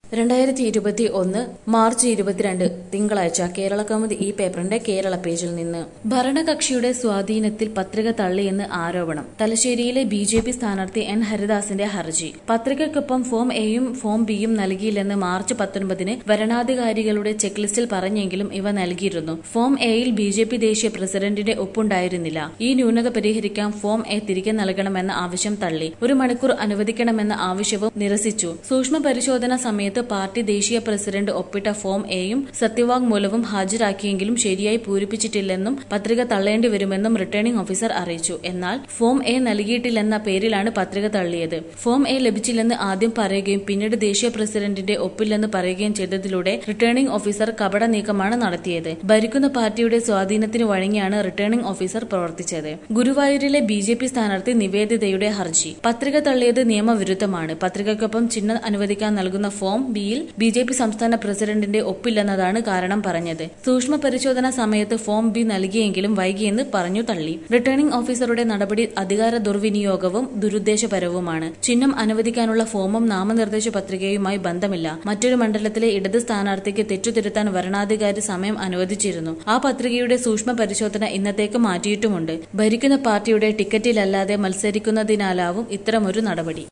രണ്ടായിരത്തി ഇരുപത്തി ഒന്ന് മാർച്ച് ഇരുപത്തിരണ്ട് തിങ്കളാഴ്ച കേരള കൗമുദി ഈ പേപ്പറിന്റെ കേരള പേജിൽ നിന്ന് ഭരണകക്ഷിയുടെ സ്വാധീനത്തിൽ പത്രിക തള്ളിയെന്ന് ആരോപണം തലശ്ശേരിയിലെ ബി ജെ പി സ്ഥാനാർത്ഥി എൻ ഹരിദാസിന്റെ ഹർജി പത്രികയ്ക്കൊപ്പം ഫോം എയും ഫോം ബിയും നൽകിയില്ലെന്ന് മാർച്ച് പത്തൊൻപതിന് വരണാധികാരികളുടെ ചെക്ക് ലിസ്റ്റിൽ പറഞ്ഞെങ്കിലും ഇവ നൽകിയിരുന്നു ഫോം എയിൽ ബി ജെ പി ദേശീയ പ്രസിഡന്റിന്റെ ഒപ്പുണ്ടായിരുന്നില്ല ഈ ന്യൂനത പരിഹരിക്കാൻ ഫോം എ തിരികെ നൽകണമെന്ന ആവശ്യം തള്ളി ഒരു മണിക്കൂർ അനുവദിക്കണമെന്ന ആവശ്യവും നിരസിച്ചു സൂക്ഷ്മ പരിശോധന സമയത്ത് പാർട്ടി ദേശീയ പ്രസിഡന്റ് ഒപ്പിട്ട ഫോം എയും സത്യവാങ്മൂലവും ഹാജരാക്കിയെങ്കിലും ശരിയായി പൂരിപ്പിച്ചിട്ടില്ലെന്നും പത്രിക തള്ളേണ്ടി വരുമെന്നും റിട്ടേണിംഗ് ഓഫീസർ അറിയിച്ചു എന്നാൽ ഫോം എ നൽകിയിട്ടില്ലെന്ന പേരിലാണ് പത്രിക തള്ളിയത് ഫോം എ ലഭിച്ചില്ലെന്ന് ആദ്യം പറയുകയും പിന്നീട് ദേശീയ പ്രസിഡന്റിന്റെ ഒപ്പില്ലെന്ന് പറയുകയും ചെയ്തതിലൂടെ റിട്ടേണിംഗ് ഓഫീസർ കപട നീക്കമാണ് നടത്തിയത് ഭരിക്കുന്ന പാർട്ടിയുടെ സ്വാധീനത്തിന് വഴങ്ങിയാണ് റിട്ടേണിംഗ് ഓഫീസർ പ്രവർത്തിച്ചത് ഗുരുവായൂരിലെ ബി ജെ പി സ്ഥാനാർത്ഥി നിവേദിതയുടെ ഹർജി പത്രിക തള്ളിയത് നിയമവിരുദ്ധമാണ് പത്രികയ്ക്കൊപ്പം ചിഹ്നം അനുവദിക്കാൻ നൽകുന്ന ഫോം ബിയിൽ ബി ജെ പി സംസ്ഥാന പ്രസിഡന്റിന്റെ ഒപ്പില്ലെന്നതാണ് കാരണം പറഞ്ഞത് സൂക്ഷ്മ പരിശോധന സമയത്ത് ഫോം ബി നൽകിയെങ്കിലും വൈകിയെന്ന് പറഞ്ഞു തള്ളി റിട്ടേണിംഗ് ഓഫീസറുടെ നടപടി അധികാര ദുർവിനിയോഗവും ദുരുദ്ദേശപരവുമാണ് ചിഹ്നം അനുവദിക്കാനുള്ള ഫോമും നാമനിർദ്ദേശ പത്രികയുമായി ബന്ധമില്ല മറ്റൊരു മണ്ഡലത്തിലെ ഇടത് സ്ഥാനാർത്ഥിക്ക് തെറ്റുതിരുത്താൻ വരണാധികാരി സമയം അനുവദിച്ചിരുന്നു ആ പത്രികയുടെ സൂക്ഷ്മ പരിശോധന ഇന്നത്തേക്ക് മാറ്റിയിട്ടുമുണ്ട് ഭരിക്കുന്ന പാർട്ടിയുടെ ടിക്കറ്റിലല്ലാതെ മത്സരിക്കുന്നതിനാലാവും ഇത്തരമൊരു നടപടി